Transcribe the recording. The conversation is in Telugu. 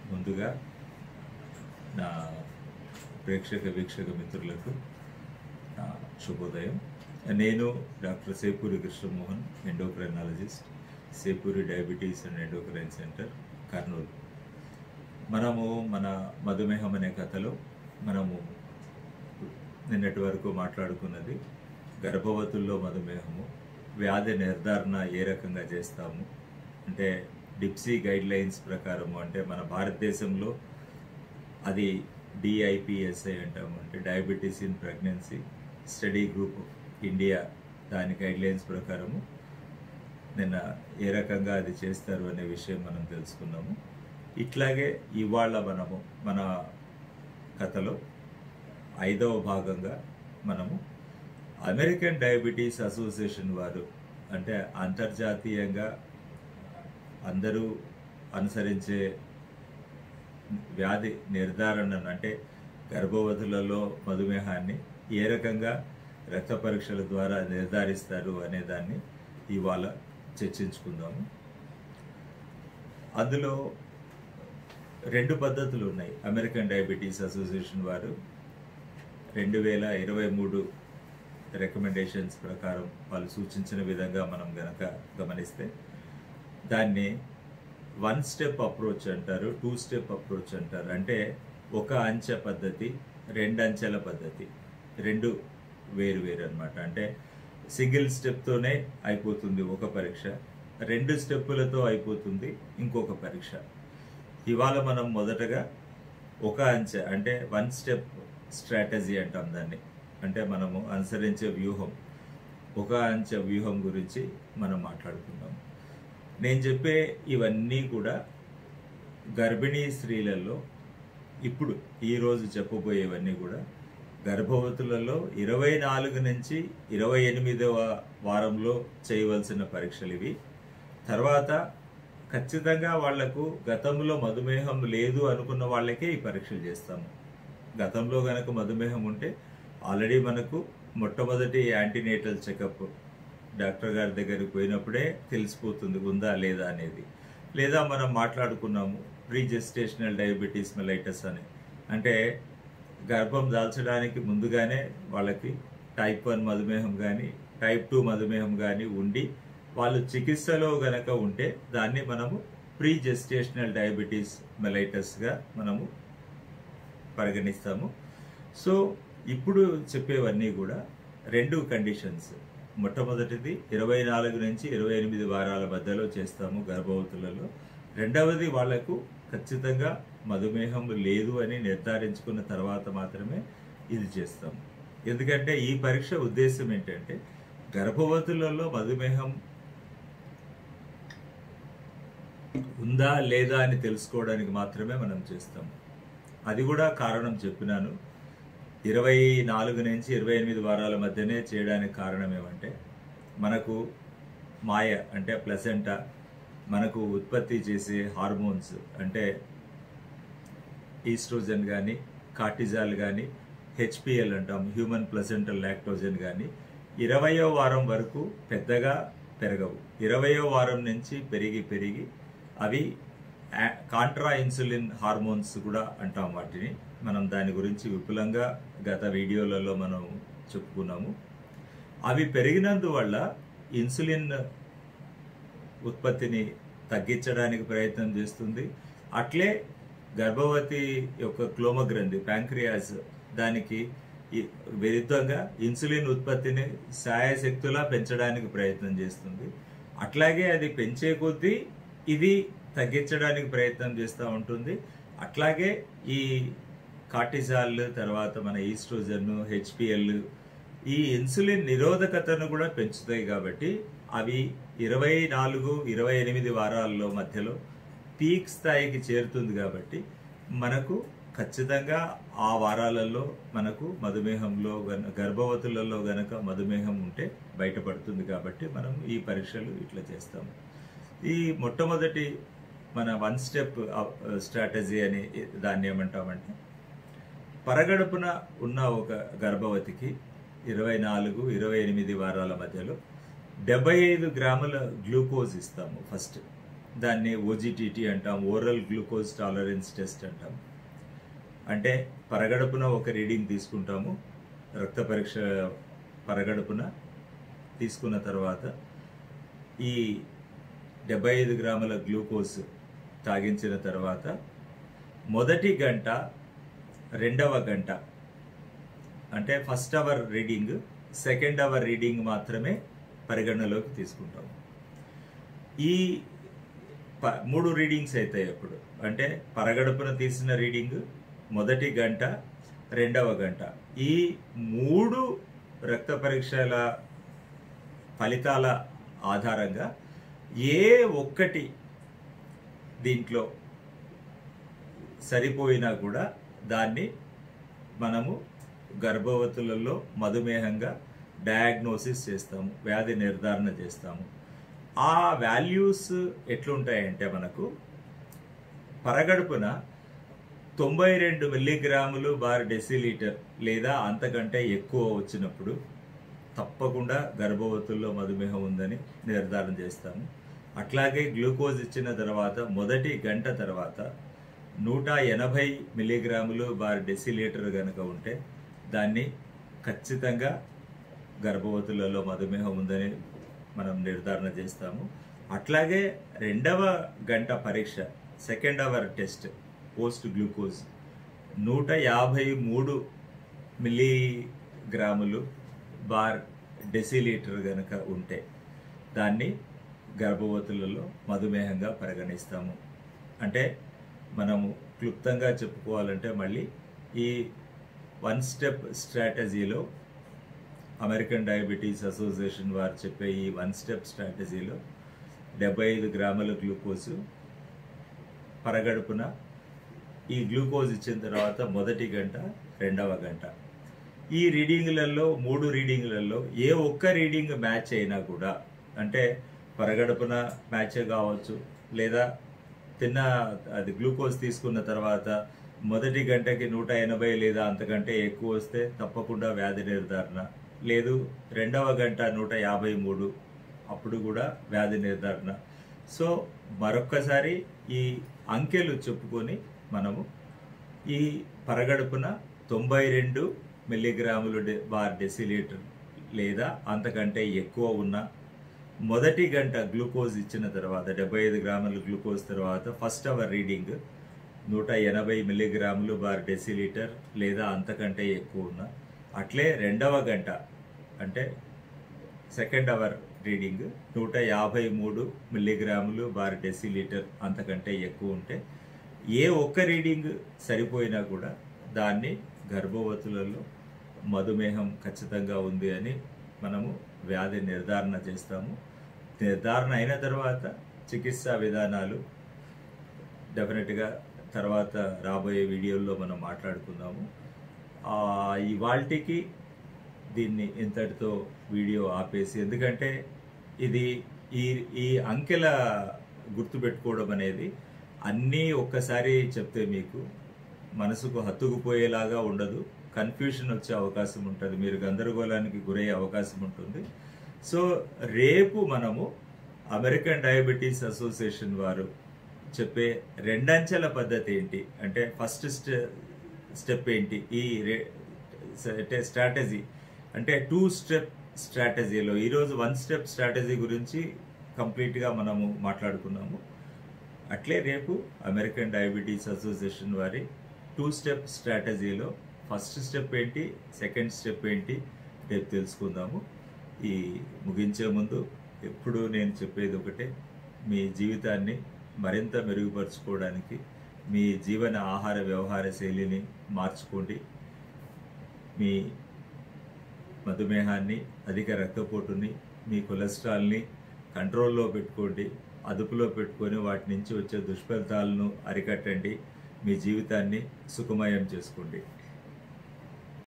ముందుగా నా ప్రేక్షక వీక్షక మిత్రులకు నా శుభోదయం నేను doctor Sepuri Krishnamohan endocrinologist Sepuri diabetes and endocrine centre Kurnool మనము మన మధుమేహం అనే కథలో మనము నిన్నటి వరకు మాట్లాడుకున్నది గర్భవతుల్లో మధుమేహము వ్యాధి నిర్ధారణ ఏ రకంగా చేస్తాము అంటే డిప్సీ గైడ్ లైన్స్ ప్రకారము అంటే మన భారతదేశంలో అది డిఐపిఎస్ఐ అంటాము అంటే diabetes in pregnancy study group of India దాని గైడ్ లైన్స్ ప్రకారము నిన్న ఏ రకంగా అది చేస్తారు అనే విషయం మనం తెలుసుకున్నాము ఇట్లాగే ఇవాళ మనము మన కథలో ఐదవ భాగంగా మనము అమెరికన్ డయాబెటీస్ అసోసియేషన్ వారు అంటే అంతర్జాతీయంగా అందరూ అనుసరించే వ్యాధి నిర్ధారణను అంటే గర్భవతులలో మధుమేహాన్ని ఏ రకంగా రక్త పరీక్షల ద్వారా నిర్ధారిస్తారు అనే దాన్ని ఇవాళ చర్చించుకుందాము అందులో రెండు పద్ధతులు ఉన్నాయి అమెరికన్ డయాబెటీస్ అసోసియేషన్ వారు రెండు వేల ఇరవై మూడు రికమెండేషన్స్ ప్రకారం వాళ్ళు సూచించిన విధంగా మనం గనక గమనిస్తే దాన్ని వన్ స్టెప్ అప్రోచ్ అంటారు టూ స్టెప్ అప్రోచ్ అంటారు అంటే ఒక అంచె పద్ధతి రెండు అంచెల పద్ధతి రెండు వేరు వేరు అనమాట అంటే సింగిల్ స్టెప్తోనే అయిపోతుంది ఒక పరీక్ష రెండు స్టెప్పులతో అయిపోతుంది ఇంకొక పరీక్ష ఇవాళ మనం మొదటగా ఒక అంచె అంటే వన్ స్టెప్ స్ట్రాటజీ అంటాం దాన్ని అంటే మనము అనుసరించే వ్యూహం ఒక అంచె వ్యూహం గురించి మనం మాట్లాడుకుందాం నేను చెప్పే ఇవన్నీ కూడా గర్భిణీ స్త్రీలలో ఇప్పుడు ఈరోజు చెప్పబోయేవన్నీ కూడా గర్భవతులలో ఇరవై నాలుగు నుంచి ఇరవై ఎనిమిదవ వారంలో చేయవలసిన పరీక్షలు ఇవి తర్వాత ఖచ్చితంగా వాళ్లకు గతంలో మధుమేహం లేదు అనుకున్న వాళ్ళకే ఈ పరీక్షలు చేస్తాము గతంలో గనక మధుమేహం ఉంటే ఆల్రెడీ మనకు మొట్టమొదటి యాంటీనేటల్ చెకప్ డాక్టర్ గారి దగ్గరికి పోయినప్పుడే తెలిసిపోతుంది ఉందా లేదా అనేది లేదా మనం మాట్లాడుకున్నాము ప్రీ జెస్టేషనల్ డయాబెటీస్ మెలైటస్ అని అంటే గర్భం దాల్చడానికి ముందుగానే వాళ్ళకి టైప్ వన్ మధుమేహం కానీ టైప్ టూ మధుమేహం కానీ ఉండి వాళ్ళు చికిత్సలో గనక ఉంటే దాన్ని మనము ప్రీ జెస్టేషనల్ డయాబెటీస్ మెలైటస్గా మనము పరిగణిస్తాము సో ఇప్పుడు చెప్పేవన్నీ కూడా రెండు కండిషన్స్ మొట్టమొదటిది ఇరవై నాలుగు నుంచి ఇరవై ఎనిమిది వారాల మధ్యలో చేస్తాము గర్భవతులలో రెండవది వాళ్లకు ఖచ్చితంగా మధుమేహం లేదు అని నిర్ధారించుకున్న తర్వాత మాత్రమే ఇది చేస్తాము ఎందుకంటే ఈ పరీక్ష ఉద్దేశం ఏంటంటే గర్భవతులలో మధుమేహం ఉందా లేదా అని తెలుసుకోవడానికి మాత్రమే మనం చేస్తాము అది కూడా కారణం చెప్పినాను ఇరవై నాలుగు నుంచి ఇరవై ఎనిమిది వారాల మధ్యనే చేయడానికి కారణం ఏమంటే మనకు మాయ అంటే ప్లసెంటా మనకు ఉత్పత్తి చేసే హార్మోన్స్ అంటే ఈస్ట్రోజన్ కానీ కార్టిజాల్ కానీ హెచ్పిఎల్ అంటాం హ్యూమన్ ప్లసెంటల్ లాక్టోజన్ కానీ ఇరవయో వారం వరకు పెద్దగా పెరగవు ఇరవయో వారం నుంచి పెరిగి పెరిగి అవి కాంట్రా ఇన్సులిన్ హార్మోన్స్ కూడా అంటాం వాటిని మనం దాని గురించి విపులంగా గత వీడియోలలో మనం చెప్పుకున్నాము అవి పెరిగినందువల్ల ఇన్సులిన్ ఉత్పత్తిని తగ్గించడానికి ప్రయత్నం చేస్తుంది అట్లే గర్భవతి యొక్క క్లోమగ్రంథి ప్యాంక్రియాస్ దానికి విరుద్ధంగా ఇన్సులిన్ ఉత్పత్తిని సాయశక్తులా పెంచడానికి ప్రయత్నం చేస్తుంది అట్లాగే అది పెంచే కొద్దీ ఇది తగ్గించడానికి ప్రయత్నం చేస్తూ ఉంటుంది అట్లాగే ఈ కార్టిజాల్ తర్వాత మన ఈస్ట్రోజన్ హెచ్పిఎల్ ఈ ఇన్సులిన్ నిరోధకతను కూడా పెంచుతాయి కాబట్టి అవి ఇరవై నాలుగు ఇరవై ఎనిమిది వారాల్లో మధ్యలో పీక్ స్థాయికి చేరుతుంది కాబట్టి మనకు ఖచ్చితంగా ఆ వారాలలో మనకు మధుమేహంలో గన గర్భవతులలో గనక మధుమేహం ఉంటే బయటపడుతుంది కాబట్టి మనం ఈ పరీక్షలు ఇట్లా చేస్తాము ఈ మొట్టమొదటి మన వన్ స్టెప్ స్ట్రాటజీ అని దాన్ని ఏమంటామంటే పరగడుపున ఉన్న ఒక గర్భవతికి ఇరవై నాలుగు ఇరవై ఎనిమిది వారాల మధ్యలో డెబ్బై ఐదు గ్రాముల గ్లూకోజ్ ఇస్తాము ఫస్ట్ దాన్ని ఓజిటిటి అంటాం ఓరల్ గ్లూకోజ్ టాలరెన్స్ టెస్ట్ అంటాం అంటే పరగడుపున ఒక రీడింగ్ తీసుకుంటాము రక్త పరీక్ష పరగడుపున తీసుకున్న తర్వాత ఈ డెబ్బై ఐదు గ్రాముల గ్లూకోజ్ తాగించిన తర్వాత మొదటి గంట రెండవ గంట అంటే first hour reading second hour reading మాత్రమే పరిగణనలోకి తీసుకుంటాం ఈ ప మూడు రీడింగ్స్ అవుతాయి అప్పుడు అంటే పరగడుపున తీసిన రీడింగ్ మొదటి గంట రెండవ గంట ఈ మూడు రక్త పరీక్షల ఫలితాల ఆధారంగా ఏ ఒక్కటి దీంట్లో సరిపోయినా కూడా దాన్ని మనము గర్భవతులలో మధుమేహంగా డయాగ్నోసిస్ చేస్తాము వ్యాధి నిర్ధారణ చేస్తాము ఆ వాల్యూస్ ఎట్లుంటాయంటే మనకు పరగడుపున తొంభై రెండు మిల్లీగ్రాములు బార్ డెసిలీటర్ లేదా అంతకంటే ఎక్కువ వచ్చినప్పుడు తప్పకుండా గర్భవతుల్లో మధుమేహం ఉందని నిర్ధారణ చేస్తాము అట్లాగే గ్లూకోజ్ ఇచ్చిన తర్వాత మొదటి గంట తర్వాత నూట ఎనభై మిల్లీగ్రాములు బార్ డెసిలీటర్ కనుక ఉంటే దాన్ని ఖచ్చితంగా గర్భవతులలో మధుమేహం ఉందని మనం నిర్ధారణ చేస్తాము అట్లాగే రెండవ గంట పరీక్ష second hour test post glucose నూట యాభై మూడు మిల్లీగ్రాములు బార్ డెసిలీటర్ గనక ఉంటే దాన్ని గర్భవతులలో మధుమేహంగా పరిగణిస్తాము అంటే మనము క్లుప్తంగా చెప్పుకోవాలంటే మళ్ళీ ఈ వన్ స్టెప్ స్ట్రాటజీలో అమెరికన్ డయాబెటీస్ అసోసియేషన్ వారు చెప్పే ఈ వన్ స్టెప్ స్ట్రాటజీలో డెబ్బై ఐదు గ్రాముల గ్లూకోజ్ పరగడుపున ఈ గ్లూకోజ్ ఇచ్చిన తర్వాత మొదటి గంట రెండవ గంట ఈ రీడింగ్లలో మూడు రీడింగ్లలో ఏ ఒక్క రీడింగ్ మ్యాచ్ అయినా కూడా అంటే పరగడుపున మ్యాచ్ కావచ్చు లేదా తిన్న అది గ్లూకోజ్ తీసుకున్న తర్వాత మొదటి గంటకి నూట ఎనభై లేదా అంతకంటే ఎక్కువ వస్తే తప్పకుండా వ్యాధి నిర్ధారణ లేదు రెండవ గంట నూట యాభై మూడు అప్పుడు కూడా వ్యాధి నిర్ధారణ సో మరొక్కసారి ఈ అంకెలు చెప్పుకొని మనము ఈ పరగడుపున తొంభై రెండు మిల్లీగ్రాములు డె- బార్ డెసిలీటర్ లేదా అంతకంటే ఎక్కువ ఉన్న మొదటి గంట గ్లూకోజ్ ఇచ్చిన తర్వాత డెబ్బై ఐదు గ్రాముల గ్లూకోజ్ తర్వాత ఫస్ట్ అవర్ రీడింగ్ నూట ఎనభై మిల్లీగ్రాములు బార్ డెసిలీటర్ లేదా అంతకంటే ఎక్కువ ఉన్న అట్లే రెండవ గంట అంటే సెకండ్ అవర్ రీడింగ్ నూట యాభై మూడు మిల్లీగ్రాములు బార్ డెసిలీటర్ అంతకంటే ఎక్కువ ఉంటే ఏ ఒక్క రీడింగ్ సరిపోయినా కూడా దాన్ని గర్భవతులలో మధుమేహం ఖచ్చితంగా ఉంది అని మనము వ్యాధి నిర్ధారణ చేస్తాము నిర్ధారణ అయిన తర్వాత చికిత్సా విధానాలు డెఫినెట్గా తర్వాత రాబోయే వీడియోల్లో మనం మాట్లాడుకుందాము ఆ, ఇవాల్టికి దీన్ని ఇంతటితో వీడియో ఆపేసి ఎందుకంటే ఇది ఈ ఈ అంకెల గుర్తుపెట్టుకోవడం అనేది అన్నీ ఒక్కసారి చెప్తే మీకు మనసుకు హత్తుకుపోయేలాగా ఉండదు కన్ఫ్యూషన్ వచ్చే అవకాశం ఉంటుంది మీరు గందరగోళానికి గురయ్యే అవకాశం ఉంటుంది సో రేపు మనము అమెరికన్ డయాబెటీస్ అసోసియేషన్ వారు చెప్పే రెండంచెల పద్ధతి ఏంటి అంటే ఫస్ట్ స్టెప్ ఏంటి ఈ రే- అంటే స్ట్రాటజీ అంటే టూ స్టెప్ స్ట్రాటజీలో ఈరోజు వన్ స్టెప్ స్ట్రాటజీ గురించి కంప్లీట్గా మనము మాట్లాడుకున్నాము అట్లే రేపు అమెరికన్ డయాబెటీస్ అసోసియేషన్ వారి టూ స్టెప్ స్ట్రాటజీలో ఫస్ట్ స్టెప్ ఏంటి సెకండ్ స్టెప్ ఏంటి రేపు తెలుసుకుందాము ఈ ముగించే ముందు ఎప్పుడు నేను చెప్పేది ఒకటే మీ జీవితాన్ని మరింత మెరుగుపరుచుకోవడానికి మీ జీవన ఆహార వ్యవహార శైలిని మార్చుకోండి మీ మధుమేహాన్ని అధిక రక్తపోటుని మీ కొలెస్ట్రాల్ని కంట్రోల్లో పెట్టుకోండి అదుపులో పెట్టుకొని వాటి నుంచి వచ్చే దుష్ఫలితాలను అరికట్టండి మీ జీవితాన్ని సుఖమయం చేసుకోండి